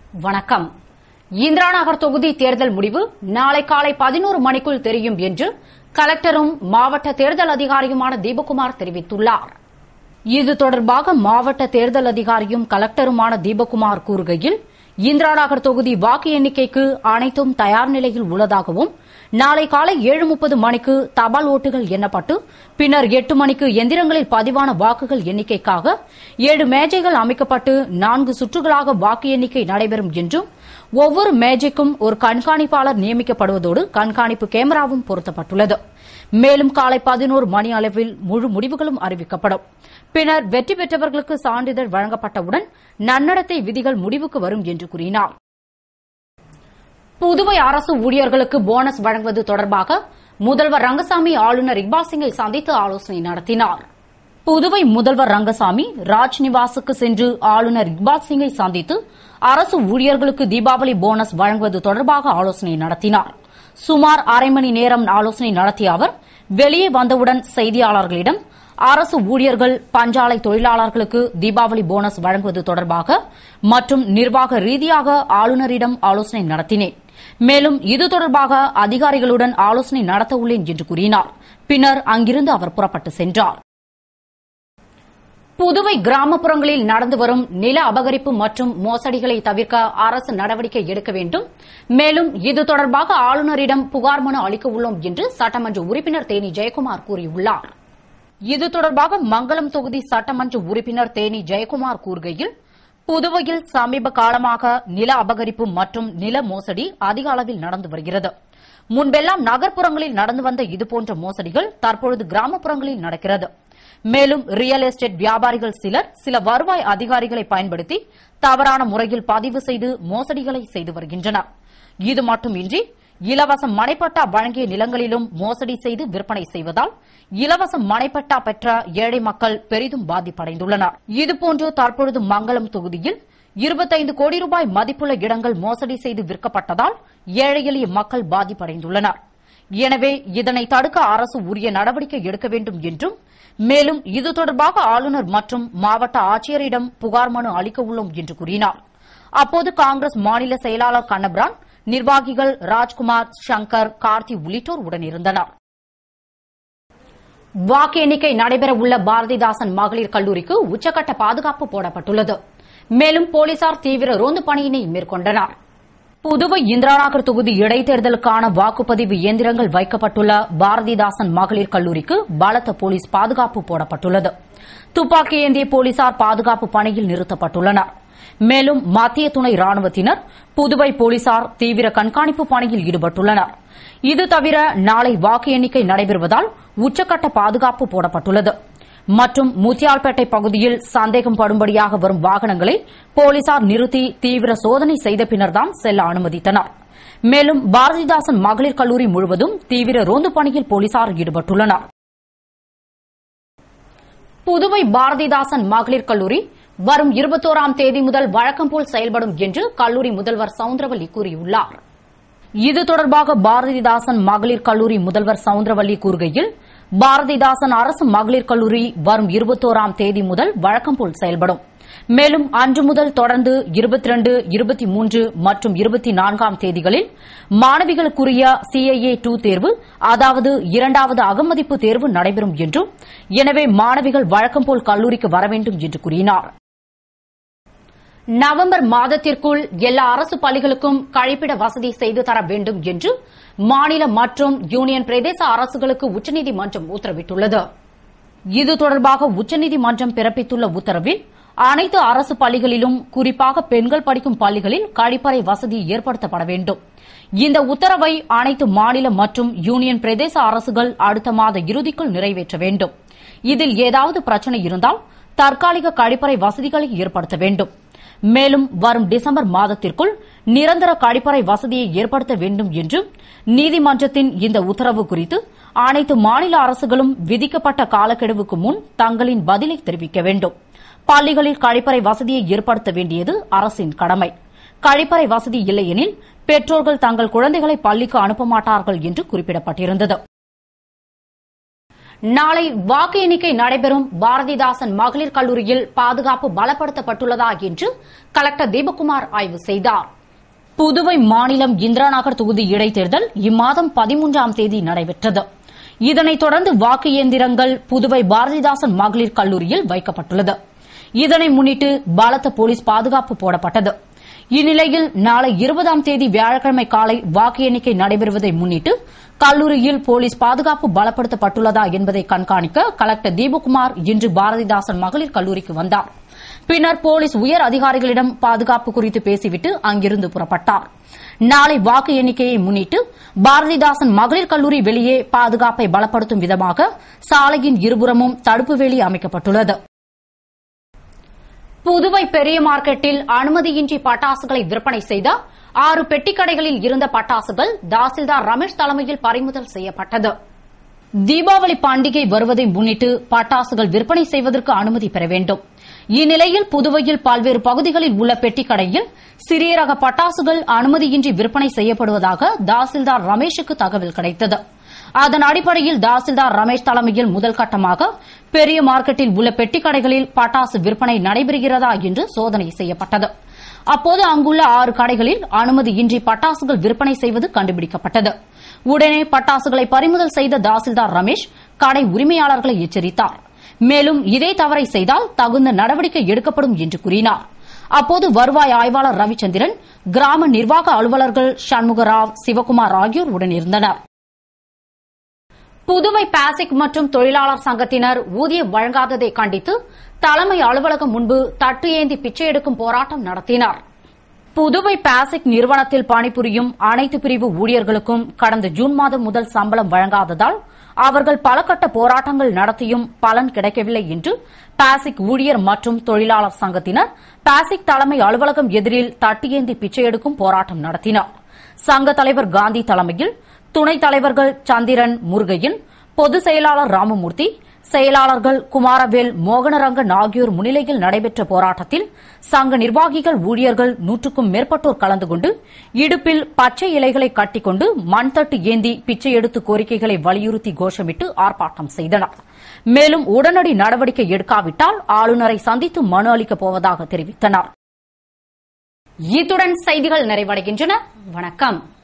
வணக்கம் இந்திரா நகர் தொகுதி தேர்தல் முடிவு நாளை காலை பதினோரு மணிக்குள் தெரியும் என்று கலெக்டரும் மாவட்ட தேர்தல் அதிகாரியுமான தீபக்குமார் தெரிவித்துள்ளார் இது தொடர்பாக மாவட்ட தேர்தல் அதிகாரியும் கலெக்டருமான தீபக்குமார் கூறுகையில் இந்திரா நகர் தொகுதி வாக்கு எண்ணிக்கைக்கு அனைத்தும் தயார் நிலையில் உள்ளதாகவும் நாளை காலை ஏழு முப்பது மணிக்கு தபால் ஓட்டுகள் எண்ணப்பட்டு பின்னர் எட்டு மணிக்கு எந்திரங்களில் பதிவான வாக்குகள் எண்ணிக்கைக்காக ஏழு மேஜைகள் அமைக்கப்பட்டு நான்கு சுற்றுகளாக வாக்கு எண்ணிக்கை நடைபெறும் என்றும் ஒவ்வொரு மேஜைக்கும் ஒரு கண்காணிப்பாளர் நியமிக்கப்படுவதோடு கண்காணிப்பு கேமராவும் பொருத்தப்பட்டுள்ளது மேலும் காலை பதினோரு மணி அளவில் முழு முடிவுகளும் அறிவிக்கப்படும் பின்னர் வெற்றி பெற்றவர்களுக்கு சான்றிதழ் வழங்கப்பட்டவுடன் நன்னடத்தை விதிகள் முடிவுக்கு வரும் என்று கூறினார் புதுவை அரசு ஊழியர்களுக்கு போனஸ் வழங்குவது தொடர்பாக முதல்வர் ரங்கசாமி ஆளுநர் இக்பால் சிங்கை சந்தித்து ஆலோசனை நடத்தினார் புதுவை முதல்வர் ரங்கசாமி ராஜ்நிவாசுக்கு சென்று ஆளுநர் இக்பால் சிங்கை சந்தித்து அரசு ஊழியர்களுக்கு தீபாவளி போனஸ் வழங்குவது தொடர்பாக ஆலோசனை நடத்தினார் சுமார் அரை மணி நேரம் ஆலோசனை நடத்திய அவர் வெளியே வந்தவுடன் செய்தியாளர்களிடம் அரசு ஊழியர்கள் பஞ்சாலை தொழிலாளர்களுக்கு தீபாவளி போனஸ் வழங்குவது தொடர்பாக மற்றும் நிர்வாக ரீதியாக ஆளுநரிடம் ஆலோசனை நடத்தினேன் மேலும் இது தொடர்பாக அதிகாரிகளுடன் ஆலோசனை நடத்த உள்ளேன் என்று கூறினார் பின்னர் அங்கிருந்து அவர் புறப்பட்டு சென்றார் புதுவை கிராமப்புறங்களில் நடந்து வரும் நில அபகரிப்பு மற்றும் மோசடிகளை தவிர்க்க அரசு நடவடிக்கை எடுக்க வேண்டும் மேலும் இது தொடர்பாக ஆளுநரிடம் புகார் மனு அளிக்க உள்ளோம் என்று சட்டமன்ற உறுப்பினர் தேனி ஜெயக்குமார் கூறியுள்ளார் இது தொடர்பாக மங்களம் தொகுதி சட்டமன்ற உறுப்பினர் தேனி ஜெயக்குமார் கூறுகையில் புதுவையில் சமீப காலமாக நில அபகரிப்பு மற்றும் நில மோசடி அதிக அளவில் நடந்து வருகிறது முன்பெல்லாம் நகர்ப்புறங்களில் நடந்து வந்த இதுபோன்ற மோசடிகள் தற்பொழுது கிராமப்புறங்களில் நடக்கிறது மேலும் ரியல் எஸ்டேட் வியாபாரிகள் சிலர் சில வருவாய் அதிகாரிகளை பயன்படுத்தி தவறான முறையில் பதிவு செய்து மோசடிகளை செய்து வருகின்றனர் இது மட்டுமின்றி இலவச மனைப்பட்டா வழங்கிய நிலங்களிலும் மோசடி செய்து விற்பனை செய்வதால் இலவச மனைப்பட்டா பெற்ற ஏழை மக்கள் பெரிதும் பாதிப்படைந்துள்ளனர் இதுபோன்று தற்பொழுது மங்களம் தொகுதியில் இருபத்தைந்து கோடி ரூபாய் மதிப்புள்ள இடங்கள் மோசடி செய்து விற்கப்பட்டதால் ஏழை எளிய மக்கள் பாதிப்படைந்துள்ளனர் எனவே இதனை தடுக்க அரசு உரிய நடவடிக்கை எடுக்க வேண்டும் என்றும் மேலும் இது தொடர்பாக ஆளுநர் மற்றும் மாவட்ட ஆட்சியரிடம் புகார் மனு அளிக்க உள்ளோம் என்று கூறினார் அப்போது காங்கிரஸ் மாநில செயலாளர் கண்ணபிரான் நிர்வாகிகள் ராஜ்குமார் சங்கர் கார்த்தி உள்ளிட்டோர் உடனிருந்தனர் வாக்கு எண்ணிக்கை நடைபெறவுள்ள பாரதிதாசன் மகளிர் கல்லூரிக்கு உச்சக்கட்ட பாதுகாப்பு போடப்பட்டுள்ளது மேலும் போலீசார் தீவிர ரோந்து பணியினை மேற்கொண்டனர் புதுவை இந்திராநகர் தொகுதி இடைத்தேர்தலுக்கான வாக்குப்பதிவு இயந்திரங்கள் வைக்கப்பட்டுள்ள பாரதிதாசன் மகளிர் கல்லூரிக்கு பலத்த போலீஸ் பாதுகாப்பு போடப்பட்டுள்ளது துப்பாக்கி ஏந்திய போலீசார் பாதுகாப்பு பணியில் நிறுத்தப்பட்டுள்ளனர் மேலும் மத்திய துணை ராணுவத்தினர் புதுவை போலீசார் தீவிர கண்காணிப்பு பணியில் ஈடுபட்டுள்ளனர் இது தவிர நாளை வாக்கு எண்ணிக்கை நடைபெறுவதால் உச்சக்கட்ட பாதுகாப்பு போடப்பட்டுள்ளது மற்றும் முத்தியால்பேட்டை பகுதியில் சந்தேகம் படும்படியாக வரும் வாகனங்களை போலீசார் நிறுத்தி தீவிர சோதனை செய்த பின்னர்தான் செல்ல அனுமதித்தனர் மேலும் பாரதிதாசன் மகளிர் கல்லூரி முழுவதும் தீவிர ரோந்து பணியில் போலீசார் ஈடுபட்டுள்ளனர் புதுவை பாரதிதாசன் மகளிர் கல்லூரி வரும் இருபத்தோராம் தேதி முதல் வழக்கம் போல் செயல்படும் என்று கல்லூரி முதல்வர் சவுந்தரவல்லி கூறியுள்ளார் இது தொடர்பாக பாரதிதாசன் மகளிர் கல்லூரி முதல்வர் சவுந்தரவல்லி கூறுகையில் பாரதிதாசன் அரசு மகளிர் கல்லூரி வரும் இருபத்தோராம் தேதி முதல் வழக்கம் போல் செயல்படும் மேலும் அன்று முதல் தொடர்ந்து இருபத்தி ரெண்டு இருபத்தி மூன்று மற்றும் இருபத்தி நான்காம் தேதிகளில் மாணவிகளுக்குரிய சிஐஏ டூ தேர்வு அதாவது இரண்டாவது அகமதிப்பு தேர்வு நடைபெறும் என்றும் எனவே மாணவிகள் வழக்கம் போல் கல்லூரிக்கு வர வேண்டும் என்று கூறினார் நவம்பர் மாதத்திற்குள் எல்லா அரசு பள்ளிகளுக்கும் கழிப்பிட வசதி செய்து தர வேண்டும் என்று மாநில மற்றும் யூனியன் பிரதேச அரசுகளுக்கு உச்சநீதிமன்றம் உத்தரவிட்டுள்ளது இது தொடர்பாக உச்சநீதிமன்றம் பிறப்பித்துள்ள உத்தரவில் அனைத்து அரசு பள்ளிகளிலும் குறிப்பாக பெண்கள் படிக்கும் பள்ளிகளில் கழிப்பறை வசதி ஏற்படுத்தப்பட வேண்டும் இந்த உத்தரவை அனைத்து மாநில மற்றும் யூனியன் பிரதேச அரசுகள் அடுத்த மாத இறுதிக்குள் நிறைவேற்ற வேண்டும் இதில் ஏதாவது பிரச்சினை இருந்தால் தற்காலிக கழிப்பறை வசதிகளை ஏற்படுத்த வேண்டும் மேலும் வரும் டிசம்பர் மாதத்திற்குள் நிரந்தர கழிப்பறை வசதியை ஏற்படுத்த வேண்டும் என்றும் நீதிமன்றத்தின் இந்த உத்தரவு குறித்து அனைத்து மாநில அரசுகளும் விதிக்கப்பட்ட காலக்கெடுவுக்கு முன் தங்களின் பதிலை தெரிவிக்க வேண்டும் பள்ளிகளில் கழிப்பறை வசதியை ஏற்படுத்த வேண்டியது அரசின் கடமை கழிப்பறை வசதி இல்லையெனில் பெற்றோர்கள் தங்கள் குழந்தைகளை பள்ளிக்கு அனுப்ப மாட்டார்கள் என்று குறிப்பிடப்பட்டிருந்தது நாளை வாக்கு எண்ணிக்கை நடைபெறும் பாரதிதாசன் மகளிர் கல்லூரியில் பாதுகாப்பு பலப்படுத்தப்பட்டுள்ளதா என்று கலெக்டர் தீபக்குமார் ஆய்வு செய்தார் புதுவை மாநிலம் இந்திராநகர் தொகுதி இடைத்தேர்தல் இம்மாதம் பதிமூன்றாம் தேதி நடைபெற்றது இதனைத் தொடர்ந்து வாக்கு இயந்திரங்கள் புதுவை பாரதிதாசன் மகளிர் கல்லூரியில் வைக்கப்பட்டுள்ளது இதனை முன்னிட்டு பலத்த போலீஸ் பாதுகாப்பு போடப்பட்டது இந்நிலையில் நாளை இருபதாம் தேதி வியாழக்கிழமை காலை வாக்கு எண்ணிக்கை நடைபெறுவதை முன்னிட்டு கல்லூரியில் போலீஸ் பாதுகாப்பு பலப்படுத்தப்பட்டுள்ளதா என்பதை கண்காணிக்க கலெக்டர் தீபக்குமார் இன்று பாரதிதாசன் மகளிர் கல்லூரிக்கு வந்தார் பின்னர் போலீஸ் உயர் அதிகாரிகளிடம் பாதுகாப்பு குறித்து பேசிவிட்டு அங்கிருந்து புறப்பட்டார் நாளை வாக்கு எண்ணிக்கையை முன்னிட்டு பாரதிதாசன் மகளிர் கல்லூரி வெளியே பாதுகாப்பை பலப்படுத்தும் விதமாக சாலையின் இருபுறமும் தடுப்பு வேலி அமைக்கப்பட்டுள்ளது புதுவை பெரிய மார்க்கெட்டில் அனுமதியின்றி பட்டாசுகளை விற்பனை செய்த ஆறு பெட்டிக்கடைகளில் இருந்த பட்டாசுகள் தாசில்தார் ரமேஷ் தலைமையில் பறிமுதல் செய்யப்பட்டது தீபாவளி பண்டிகை வருவதை முன்னிட்டு பட்டாசுகள் விற்பனை செய்வதற்கு அனுமதி பெற வேண்டும் இந்நிலையில் புதுவையில் பல்வேறு பகுதிகளில் உள்ள பெட்டிக்கடையில் சிறிய ரக பட்டாசுகள் அனுமதியின்றி விற்பனை செய்யப்படுவதாக தாசில்தார் ரமேஷுக்கு தகவல் கிடைத்தது அதன் அடிப்படையில் தாசில்தார் ரமேஷ் தலைமையில் முதல் கட்டமாக பெரிய மார்க்கெட்டில் உள்ள பெட்டிக்கடைகளில் பட்டாசு விற்பனை நடைபெறுகிறதா என்று சோதனை செய்யப்பட்டது அப்போது அங்குள்ள ஆறு கடைகளில் அனுமதியின்றி பட்டாசுகள் விற்பனை செய்வது கண்டுபிடிக்கப்பட்டது உடனே பட்டாசுகளை பறிமுதல் செய்த தாசில்தார் ரமேஷ் கடை உரிமையாளர்களை எச்சரித்தார் மேலும் இதே தவறை செய்தால் தகுந்த நடவடிக்கை எடுக்கப்படும் என்று கூறினார் அப்போது வருவாய் ஆய்வாளர் ரவிச்சந்திரன் கிராம நிர்வாக அலுவலர்கள் சண்முகராவ் சிவகுமார் ஆகியோர் உடனிருந்தனர் புதுவை பாசிக் மற்றும் தொழிலாளர் சங்கத்தினர் ஊதியம் வழங்காததை கண்டித்து தலைமை அலுவலகம் முன்பு தட்டு ஏந்தி பிச்சை எடுக்கும் போராட்டம் நடத்தினர் புதுவை பாசிக் நிறுவனத்தில் பணிபுரியும் அனைத்து பிரிவு ஊழியர்களுக்கும் கடந்த ஜூன் மாதம் முதல் சம்பளம் வழங்காததால் அவர்கள் பல கட்ட போராட்டங்கள் நடத்தியும் பலன் கிடைக்கவில்லை என்று பாசிக் ஊழியர் மற்றும் தொழிலாளர் சங்கத்தினர் பாசிக் தலைமை அலுவலகம் எதிரில் தட்டு ஏந்தி பிச்சை எடுக்கும் போராட்டம் நடத்தினர் சங்க தலைவர் காந்தி தலைமையில் துணைத் தலைவர்கள் சந்திரன் முருகையன் பொதுச் செயலாளர் ராமமூர்த்தி செயலாளர்கள் குமாரவேல் மோகனரங்கன் ஆகியோர் முன்னிலையில் நடைபெற்ற போராட்டத்தில் சங்க நிர்வாகிகள் ஊழியர்கள் நூற்றுக்கும் மேற்பட்டோர் கலந்து கொண்டு இடுப்பில் பச்சை இலைகளை கட்டிக்கொண்டு மண்தட்டு ஏந்தி பிச்சை எடுத்து கோரிக்கைகளை வலியுறுத்தி கோஷமிட்டு ஆர்ப்பாட்டம் செய்தனர் மேலும் உடனடி நடவடிக்கை எடுக்காவிட்டால் ஆளுநரை சந்தித்து மனு அளிக்கப் போவதாக தெரிவித்தனர் இத்துடன் செய்திகள் நிறைவடைகின்றன வணக்கம்